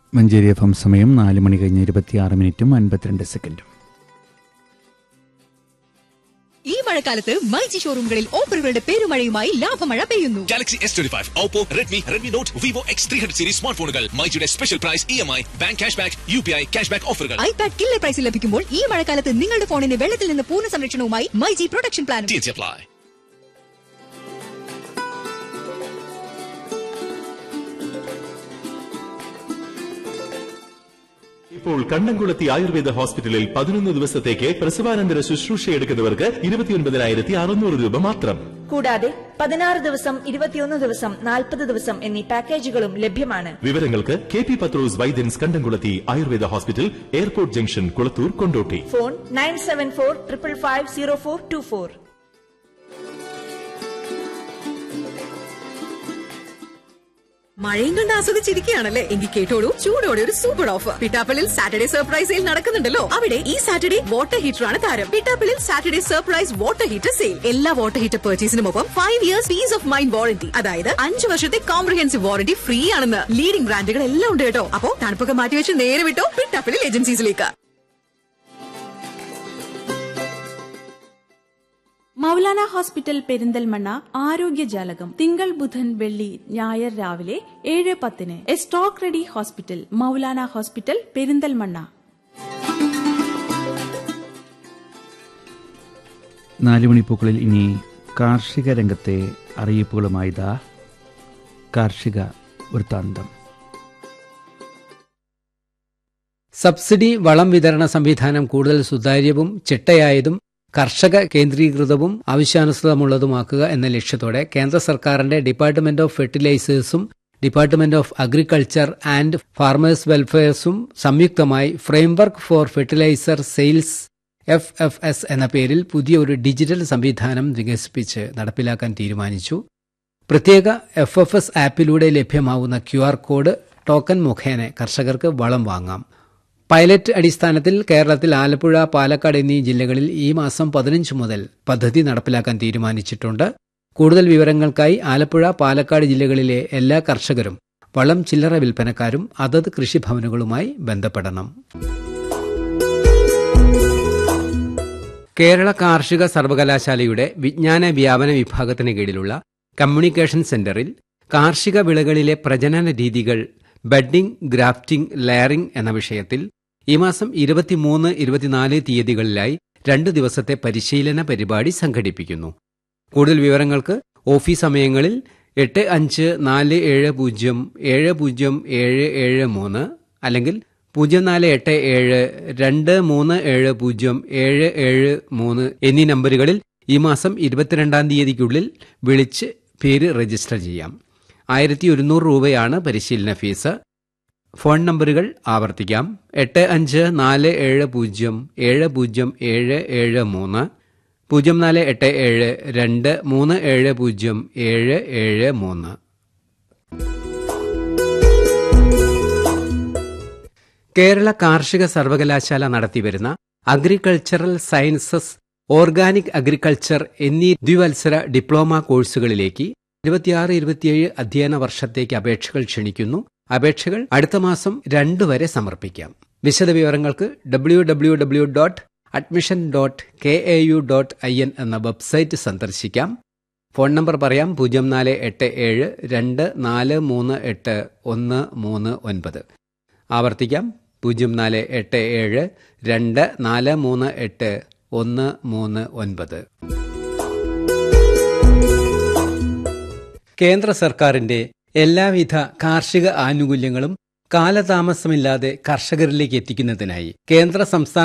Manjeri F M സമയം നാല് മണി കഴിഞ്ഞ് ഇരുപത്തിയാറ് മിനിറ്റും അൻപത്തിരണ്ട് സെക്കൻഡും ഈ മഴക്കാലത്ത് മൈജി ഷോറൂമുകളിൽ ഓഫറുകളുടെ പെരുമഴയുമായി ലാഭമഴ പെയ്യുന്നു Galaxy S25, Oppo, Redmi, Redmi Note, Vivo X300 series smart ഫോണുകൾ മൈജിയുടെ special price E M I bank cash back U P I cash back ഓഫറുകൾ ഐപാഡ് കില്ലർ പ്രൈസിൽ ലഭിക്കുമ്പോൾ ഈ മഴക്കാലത്ത് നിങ്ങളുടെ ഫോണിന് വെള്ളത്തിൽ നിന്ന് പൂർണ്ണ സംരക്ഷണവുമായി മൈജി പ്രൊട്ടക്ഷൻ പ്ലാനും ടി അപ്ലൈ ഇപ്പോൾ കണ്ണംകുളത്തി ആയുർവേദ ഹോസ്പിറ്റലിൽ പതിനൊന്ന് ദിവസത്തേക്ക് പ്രസവാനന്തര ശുശ്രൂഷ എടുക്കുന്നവർക്ക് ഇരുപത്തിയൊൻപതിനായിരത്തി അറുന്നൂറ് രൂപ മാത്രം കൂടാതെ പതിനാറ് ദിവസം ഇരുപത്തിയൊന്ന് ദിവസം നാൽപ്പത് ദിവസം എന്നീ പാക്കേജുകളും ലഭ്യമാണ് വിവരങ്ങൾക്ക് കെ പി പത്രോസ് വൈദ്യൻസ് Kandamkulathy Ayurveda hospital airport junction Kulathur Kondotty phone nine seven four triple five zero four two four മഴയും കണ്ട് ആസ്വദിച്ചിരിക്കുകയാണല്ലേ എങ്കിൽ കേട്ടോളൂ ചൂടോടെ ഒരു സൂപ്പർ ഓഫർ പിട്ടാപ്പലിൽ സാറ്റർഡേ സർപ്രൈസ് സെയിൽ നടക്കുന്നുണ്ടല്ലോ അവിടെ ഈ സാറ്റർഡേ വാട്ടർ ഹീറ്റർ ആണ് താരം പിട്ടാപ്പലിൽ Saturday surprise water heater sale എല്ലാ വാട്ടർ ഹീറ്റർ പർച്ചേസിനുമൊപ്പം five years peace of mind warranty അതായത് അഞ്ച് വർഷത്തെ കോംപ്രഹെൻസീവ് വാറന്റി ഫ്രീ ആണെന്ന് ലീഡിംഗ് ബ്രാൻഡുകൾ എല്ലാം ഉണ്ട് കേട്ടോ അപ്പോ തണുപ്പൊക്കെ മാറ്റിവെച്ച് നേരെ വിട്ടോ പിട്ടാപ്പലിൽ ഏജൻസീസിലേക്ക് മൗലാന ഹോസ്പിറ്റൽ പെരിന്തൽമണ്ണ ആരോഗ്യജാലകം തിങ്കൾ ബുധൻ വെള്ളി ഞായർ രാവിലെ ഏഴ് പത്തിന് a stock ready hospital Moulana hospital Perinthalmanna നാല് മണിപ്പൂക്കളിൽ ഇനി കാർഷിക രംഗത്തെ അറിയിപ്പുകളുമായി ദാ കാർഷിക വൃത്താന്തം സബ്സിഡി വളം വിതരണ സംവിധാനം കൂടുതൽ സുതാര്യവും ചിട്ടയായതും കർഷക കേന്ദ്രീകൃതവും ആവശ്യാനുസൃതമുള്ളതുമാക്കുക എന്ന ലക്ഷ്യത്തോടെ കേന്ദ്ര സർക്കാരിന്റെ ഡിപ്പാർട്ട്മെന്റ് ഓഫ് ഫെർട്ടിലൈസേഴ്സും department of agriculture and farmers വെൽഫെയർസും സംയുക്തമായി framework for fertiliser sales F F S എന്ന പേരിൽ പുതിയ ഒരു ഡിജിറ്റൽ സംവിധാനം വികസിപ്പിച്ച് നടപ്പിലാക്കാൻ തീരുമാനിച്ചു പ്രത്യേക എഫ് എഫ് എസ് ആപ്പിലൂടെ ലഭ്യമാവുന്ന ക്യു ആർ കോഡ് ടോക്കൺ മുഖേന കർഷകർക്ക് വളം വാങ്ങാം പൈലറ്റ് അടിസ്ഥാനത്തിൽ കേരളത്തിൽ ആലപ്പുഴ പാലക്കാട് എന്നീ ജില്ലകളിൽ ഈ മാസം പതിനഞ്ച് മുതൽ പദ്ധതി നടപ്പിലാക്കാൻ തീരുമാനിച്ചിട്ടുണ്ട് കൂടുതൽ വിവരങ്ങൾക്കായി ആലപ്പുഴ പാലക്കാട് ജില്ലകളിലെ എല്ലാ കർഷകരും വളം ചില്ലറ വിൽപ്പനക്കാരും അതത് കൃഷിഭവനുകളുമായി ബന്ധപ്പെടണം കേരള കാർഷിക സർവകലാശാലയുടെ വിജ്ഞാന വ്യാപന വിഭാഗത്തിന് കീഴിലുള്ള കമ്മ്യൂണിക്കേഷൻ സെന്ററിൽ കാർഷിക വിളകളിലെ പ്രജനന രീതികൾ ബഡ്ഡിംഗ് ഗ്രാഫ്റ്റിംഗ് ലെയറിംഗ് എന്ന വിഷയത്തിൽ ഈ മാസം ഇരുപത്തിമൂന്ന് ഇരുപത്തിനാല് തീയതികളിലായി രണ്ട് ദിവസത്തെ പരിശീലന പരിപാടി സംഘടിപ്പിക്കുന്നു കൂടുതൽ വിവരങ്ങൾക്ക് ഓഫീസ് സമയങ്ങളിൽ എട്ട് അഞ്ച് നാല് ഏഴ് പൂജ്യം ഏഴ് പൂജ്യം ഏഴ് ഏഴ് മൂന്ന് അല്ലെങ്കിൽ പൂജ്യം നാല് എട്ട് ഏഴ് രണ്ട് മൂന്ന് ഏഴ് പൂജ്യം ഏഴ് ഏഴ് മൂന്ന് എന്നീ നമ്പറുകളിൽ ഈ മാസം ഇരുപത്തിരണ്ടാം തീയതിക്കുള്ളിൽ വിളിച്ച് പേര് രജിസ്റ്റർ ചെയ്യാം ആയിരത്തി ഒരുന്നൂറ് രൂപയാണ് പരിശീലന ഫീസ് ഫോൺ നമ്പറുകൾ ആവർത്തിക്കാം എട്ട് അഞ്ച് നാല് ഏഴ് പൂജ്യം ഏഴ് പൂജ്യം ഏഴ് ഏഴ് മൂന്ന് പൂജ്യം നാല് എട്ട് ഏഴ് രണ്ട് മൂന്ന് ഏഴ് പൂജ്യം ഏഴ് ഏഴ് മൂന്ന് കേരള കാർഷിക സർവകലാശാല നടത്തിവരുന്ന അഗ്രികൾച്ചറൽ സയൻസസ് ഓർഗാനിക് അഗ്രികൾച്ചർ എന്നീ ദ്വിവത്സര ഡിപ്ലോമ കോഴ്സുകളിലേക്ക് ഇരുപത്തിയാറ് ഇരുപത്തിയേഴ് അധ്യയന വർഷത്തേക്ക് അപേക്ഷകൾ ക്ഷണിക്കുന്നു അപേക്ഷകൾ അടുത്ത മാസം രണ്ട് വരെ സമർപ്പിക്കാം വിശദവിവരങ്ങൾക്ക് W W W dot admission dot K A U dot I N എന്ന വെബ്സൈറ്റ് സന്ദർശിക്കാം ഫോൺ നമ്പർ പറയാം പൂജ്യം നാല് എട്ട് ഏഴ് രണ്ട് നാല് മൂന്ന് എട്ട് ഒന്ന് മൂന്ന് ഒൻപത് ആവർത്തിക്കാം പൂജ്യം നാല് എട്ട് ഏഴ് രണ്ട് നാല് മൂന്ന് എട്ട് ഒന്ന് മൂന്ന് ഒൻപത് കേന്ദ്ര സർക്കാരിന്റെ എല്ലാവിധ കാർഷിക ആനുകൂല്യങ്ങളും കാലതാമസമില്ലാതെ കർഷകരിലേക്ക് എത്തിക്കുന്നതിനായി കേന്ദ്ര സംസ്ഥാന